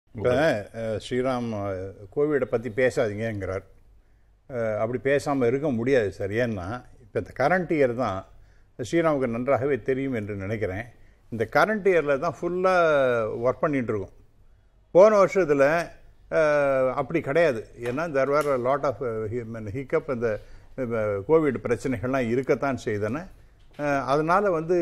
இப்போ ஸ்ரீராம் அஹ், கோவிடை பற்றி பேசாதீங்கங்கிறார் அஹ், அப்படி பேசாமல் இருக்க முடியாது சார் ஏன்னா இப்போ இந்த கரண்ட் இயர் தான் ஸ்ரீராமுக்கு நன்றாகவே தெரியும் என்று நினைக்கிறேன் இந்த கரண்ட் இயரில் தான் ஃபுல்லாக ஒர்க் பண்ணிட்டு இருக்கோம் போன வருஷத்தில் அப்படி கிடையாது ஏன்னா there were lot of hiccup இந்த கோவிட் பிரச்சனைகள்லாம் இருக்கத்தான் செய்தன அதனால் வந்து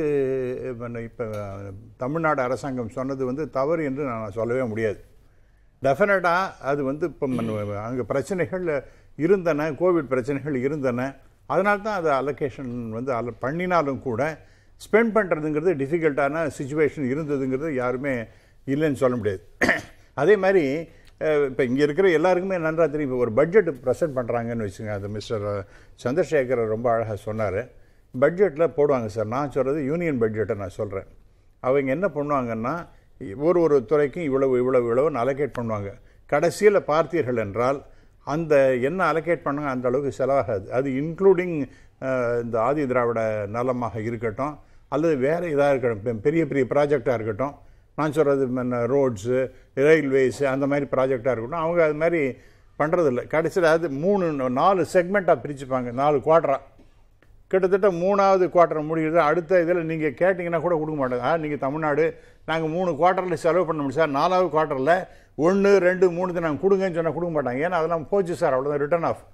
இப்போ தமிழ்நாடு அரசாங்கம் சொன்னது வந்து தவறு என்று நான் சொல்லவே முடியாது டெஃபினட்டாக அது வந்து இப்போ அங்கே பிரச்சனைகள் இருந்தன கோவிட் பிரச்சனைகள் இருந்தன அதனால தான் அது அலோகேஷன் வந்து அல பண்ணினாலும் கூட ஸ்பெண்ட் பண்ணுறதுங்கிறது டிஃபிகல்ட்டான சுச்சுவேஷன் இருந்ததுங்கிறது யாருமே இல்லைன்னு சொல்ல முடியாது அதே மாதிரி இப்போ இங்கே இருக்கிற எல்லாருக்குமே நன்றாக தெரியும் இப்போ ஒரு பட்ஜெட் ப்ரெசென்ட் பண்ணுறாங்கன்னு வச்சுங்க அது மிஸ்டர் சந்திரசேகர் ரொம்ப அழகாக சொன்னார் பட்ஜெட்டில் போடுவாங்க சார் நான் சொல்கிறது யூனியன் பட்ஜெட்டை நான் சொல்கிறேன் அவங்க என்ன பண்ணுவாங்கன்னா ஒரு ஒரு துறைக்கும் இவ்வளவு இவ்வளவு இவ்வளவுன்னு அலோகேட் பண்ணுவாங்க கடைசியில் பார்த்தீர்கள் என்றால் அந்த என்ன அலோகேட் பண்ணாங்க அந்த அளவுக்கு செலவாகாது அது இன்க்ளூடிங் இந்த ஆதி திராவிட நலமாக இருக்கட்டும் அல்லது வேறு இதாக இருக்கட்டும் பெரிய பெரிய ப்ராஜெக்டாக இருக்கட்டும் நான் சொல்கிறது ரோட்ஸு ரயில்வேஸு அந்த மாதிரி ப்ராஜெக்டாக இருக்கட்டும் அவங்க அது மாதிரி பண்ணுறதில்ல கடைசியில் அது மூணு நாலு செக்மெண்ட்டாக பிரிச்சுப்பாங்க நாலு குவார்ட்டராக கிட்டத்தட்ட மூணாவது குவார்ட்டர் முடிகிறது அடுத்த இதில் நீங்கள் கேட்டிங்கன்னா கூட கொடுக்க மாட்டாங்க ஆ நீங்கள் தமிழ்நாடு நாங்கள் மூணு குவார்ட்டரில் செலவு பண்ண முடியும் சார் நாலாவது குவார்ட்டரில் ஒன்று ரெண்டு மூணுக்கு நாங்கள் கொடுங்கன்னு சொன்னால் கொடுக்க மாட்டாங்க ஏன்னா அதெல்லாம் போச்சு சார் அவ்வளோதான் ரிட்டர்ன் ஆஃப்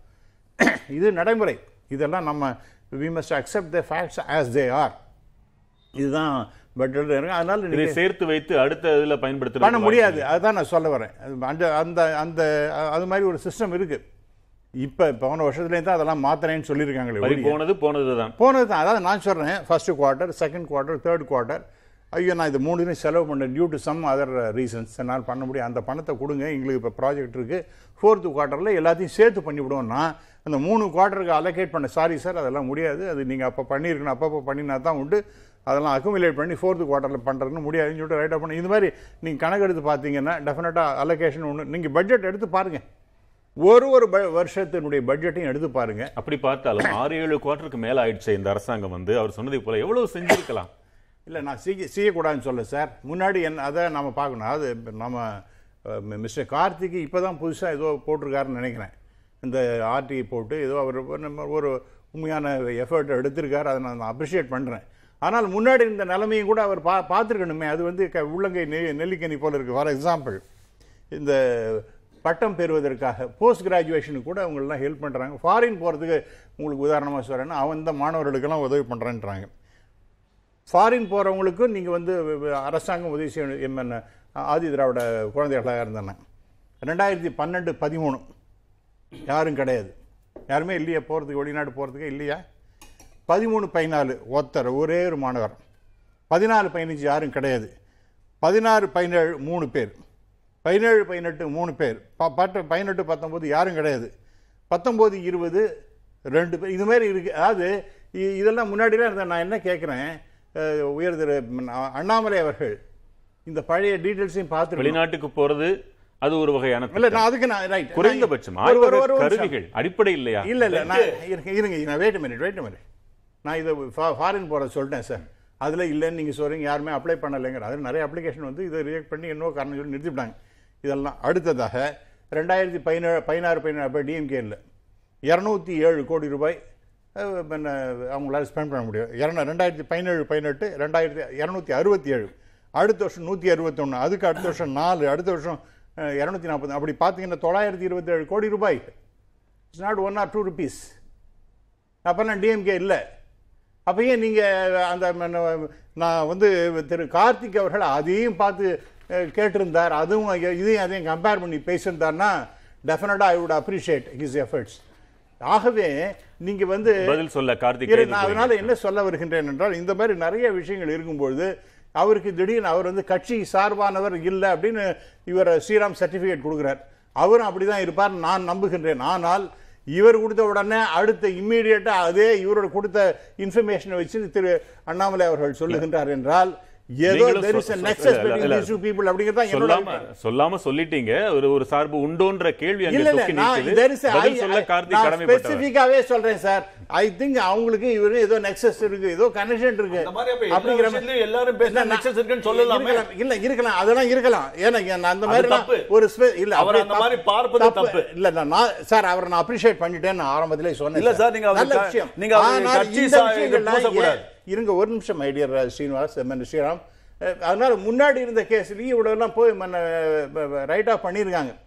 இது நடைமுறை இதெல்லாம் நம்ம we must accept the facts as they are இதுதான் பட்ஜெட் இருக்கு அதனால இதை நீங்கள் சேர்த்து வைத்து அடுத்த இதுல பயன்படுத்த பண்ண முடியாது அதுதான் நான் சொல்ல வரேன் அது அந்த அந்த அந்த அது மாதிரி ஒரு சிஸ்டம் இருக்கு இப்போ போன வருஷத்துலேயும் தான் அதெல்லாம் மாத்திரேன்னு சொல்லியிருக்காங்களே பறி ஒழிய. போனது போனதுதான் போனது தான் அதாவது நான் சொல்கிறேன் first quarter second quarter third quarter ஐயோ நான் இது மூணுமே செலவு பண்ணேன் due to some other reasons என்னால் பண்ண முடியும் அந்த பணத்தை கொடுங்க எங்களுக்கு இப்போ ப்ராஜெக்ட் இருக்குது ஃபோர்த்து குவார்ட்டரில் எல்லாத்தையும் சேர்த்து பண்ணிவிடுவோம்னா அந்த மூணு குவார்ட்டருக்கு அலோகேட் பண்ண சாரி சார் அதெல்லாம் முடியாது அது நீங்கள் அப்போ பண்ணியிருக்கணும் அப்பப்போ பண்ணினா தான் உண்டு அதெல்லாம் அக்குமுலேட் பண்ணி ஃபோர்த்து குவார்ட்டரில் பண்ணுறதுன்னு முடியாதுன்னு சொல்லிட்டு ரைட் பண்ணி இது மாதிரி நீங்கள் கணக்கு எடுத்து பார்த்தீங்கன்னா டெஃபினட்டாக அலோகேஷன் ஒன்று நீங்கள் பட்ஜெட் எடுத்து பாருங்கள் ஒரு ஒரு ப- வருஷத்தினுடைய பட்ஜெட்டையும் எடுத்து பாருங்கள் அப்படி பார்த்தாலும் ஆறு ஏழு குவார்டருக்கு மேல ஆயிடுச்சு இந்த அரசாங்கம் வந்து அவர் சொன்னதை போல எவ்வளவு செஞ்சிருக்கலாம் இல்லை நான் செய்ய செய்யக்கூடாதுன்னு சொல்ல சார் முன்னாடி என்ன அதை நம்ம பார்க்கணும் அது இப்ப நம்ம அஹ், மி- மிஸ்டர் கார்த்திக் இப்போ தான் புதுசாக ஏதோ போட்டிருக்காருன்னு நினைக்கிறேன் இந்த ஆர்டி போட்டு ஏதோ அவர் ஒரு நம்ம ஒரு உண்மையான எஃபர்ட் எடுத்திருக்காரு அதை நான் அப்ரிஷியேட் பண்ணுறேன் ஆனால் முன்னாடி இந்த நிலைமையும் கூட அவர் பா பார்த்துருக்கணுமே அது வந்து க உள்ளங்கை நெ நெல்லிக்கனி போல இருக்குது ஃபார் எக்ஸாம்பிள் இந்த பட்டம் பெறுவதற்காக போஸ்ட் கிராஜுவேஷனுக்கு கூட அவங்களெலாம் ஹெல்ப் பண்ணுறாங்க ஃபாரின் போகிறதுக்கு உங்களுக்கு உதாரணமாக சொல்கிறேன்னா அவன் இந்த மாணவர்களுக்கெல்லாம் உதவி பண்ணுறேன்றாங்க ஃபாரின் போகிறவங்களுக்கும் நீங்கள் வந்து வ- வ- அரசாங்கம் உதவி செய்யணும் என்ன ஆதி திராவிட குழந்தைகளாக இருந்தாங்க ரெண்டாயிரத்தி பன்னெண்டு பதிமூணு யாரும் கிடையாது யாருமே இல்லையா போகிறதுக்கு வெளிநாடு போகிறதுக்கு இல்லையா பதிமூணு பதினாலு ஒருத்தர் ஒரே ஒரு மாணவர் பதினாலு பதினஞ்சு யாரும் கிடையாது பதினாறு பதினேழு மூணு பேர் பதினேழு பதினெட்டு மூணு பேர் ப பத்து பதினெட்டு பத்தொம்போது யாரும் கிடையாது பத்தொம்போது இருபது ரெண்டு பேர் இது மாதிரி இருக்குது அதாவது இ- இதெல்லாம் முன்னாடிலாம் இருந்த நான் என்ன கேட்குறேன் உயர் திரு அ- அண்ணாமலை அவர்கள் இந்த பழைய டீட்டெயில்ஸையும் பார்த்து வெளிநாட்டுக்கு போறது அது ஒரு வகையான இல்ல திட்டம். நான் அதுக்கு நான் ரைட் குறைந்தபட்சம் ஒரு ஒரு ஆய்வக ஒரு நிமிஷம். கருவிகள் அடிப்படை இல்லையா இல்ல இல்ல நான் இருங்க இருங்க நான் வெயிட் மினிட் வெயிட் மினிட் நான் இதை ஃபாரின் போற சொல்லிட்டேன் சார் அதில் இல்லைன்னு நீங்கள் சொல்றீங்க யாருமே அப்ளை பண்ணலைங்கிற அது நிறைய அப்ளிகேஷன் வந்து இதை ரிஜெக்ட் பண்ணி என்னவோ காரணம் சொல்லி நிறுத்திவிட்டாங்க இதெல்லாம் அடுத்ததாக ரெண்டாயிரத்தி பதினேழு பதினாறு பதினாறு இப்போ டிஎம்கே இல்லை இரநூத்தி ஏழு கோடி ரூபாய் அஹ், பின்ன அவங்களால ஸ்பெண்ட் பண்ண முடியும் இரநூ ரெண்டாயிரத்தி பதினேழு பதினெட்டு ரெண்டாயிரத்தி இரநூத்தி அறுபத்தி ஏழு அடுத்த வருஷம் நூற்றி அறுபத்தொன்று அதுக்கு அடுத்த வருஷம் நாலு அடுத்த வருஷம் இரநூத்தி நாற்பது அப்படி பார்த்தீங்கன்னா தொள்ளாயிரத்தி இருபத்தேழு கோடி ரூபாய் it's not one or two rupees அப்போல்லாம் டிஎம்கே இல்லை அப்போ ஏன் நீங்கள் அந்த ம- நான் வந்து திரு கார்த்திக் அவர்கள் அதையும் பார்த்து அஹ், கேட்டிருந்தார் அதுவும் ஐயோ- இதையும் அதையும் கம்பேர் பண்ணி பேசியிருந்தார்னா டெஃபினட்டாக I would appreciate his efforts ஆகவே நீங்கள் வந்து பதில் சொல்ல கார்த்திக் இரு, கைது நான் போறீங்க. அதனால என்ன சொல்ல வருகின்றேன் என்றால் இந்த மாதிரி நிறைய விஷயங்கள் இருக்கும்பொழுது அவருக்கு திடீர்னு அவர் வந்து கட்சி சார்பானவர் இல்லை அப்படின்னு இவர் ஸ்ரீராம் சர்டிபிகேட் கொடுக்குறார் அவரும் அப்படிதான் இருப்பார் நான் நம்புகின்றேன் ஆனால் இவர் கொடுத்த உடனே அடுத்த இம்மீடியட்டா அதே இவரோட கொடுத்த இன்ஃபர்மேஷனை வச்சு திரு அண்ணாமலை அவர்கள் சொல்லுகின்றார் என்றால் ஏதோ நீங்களும் there சொ- is a சொ- nexus இல்ல, between இல்ல. these two people அப்படிங்கிறது தான் என்னோட சொல்லாம சொல்லாம சொல்லிட்டீங்க ஒரு ஒரு சார்பு உண்டோன்ற கேள்வி அங்க இல்ல இல்ல தொக்கி நான் நிக்குது. there is a- பதில் I- சொல்ல I- கார்த்தி நான் கடமைப்பட்டவர் ஸ்பெசிஃபிக்காவே சொல்றேன் சார் ஐ திங்க் அவங்களுக்கு இவரு ஏதோ நெக்ஸஸ் இருக்கு ஏதோ கனெக்ஷன் இருக்கு அந்த மாதிரி அப்ப எல்லா அப்படிங்கிற விஷயத்துலயும் எல்லாரும் பேசினா இல்ல, நான்- nexus இருக்குன்னு சொல்லலாமே. இருக்கலாம். இல்ல இருக்கலாம் அதெல்லாம் இருக்கலாம் ஏன்னா நான் அந்த அது மாதிரி தப்பு. ஒரு ஸ்பே- இல்ல அவர் அப்படி அந்த தப்பு- மாதிரி பார்ப்பது தப்பு. இல்ல நான் நான் சார் அவரை நான் அப்ரிஷியேட் பண்ணிட்டேன் நான் ஆரம்பத்திலே சொன்னேன் இல்ல சார், நீங்க அவர் நல்ல க- விஷயம் நீங்க அவர் ஆனால் கட்சி இந்த சா- இது விஷயங்கள்லாம் பூசக்கூடாது. ஏன் இருங்க ஒரு நிமிஷம் ஐடியர் ஸ்ரீனிவாஸ் எம் என் ஸ்ரீராம் அஹ், அதனால முன்னாடி இருந்த கேஸ்லயும் இவ்வளவு எல்லாம் போய் ரைட் ஆஃப் பண்ணியிருக்காங்க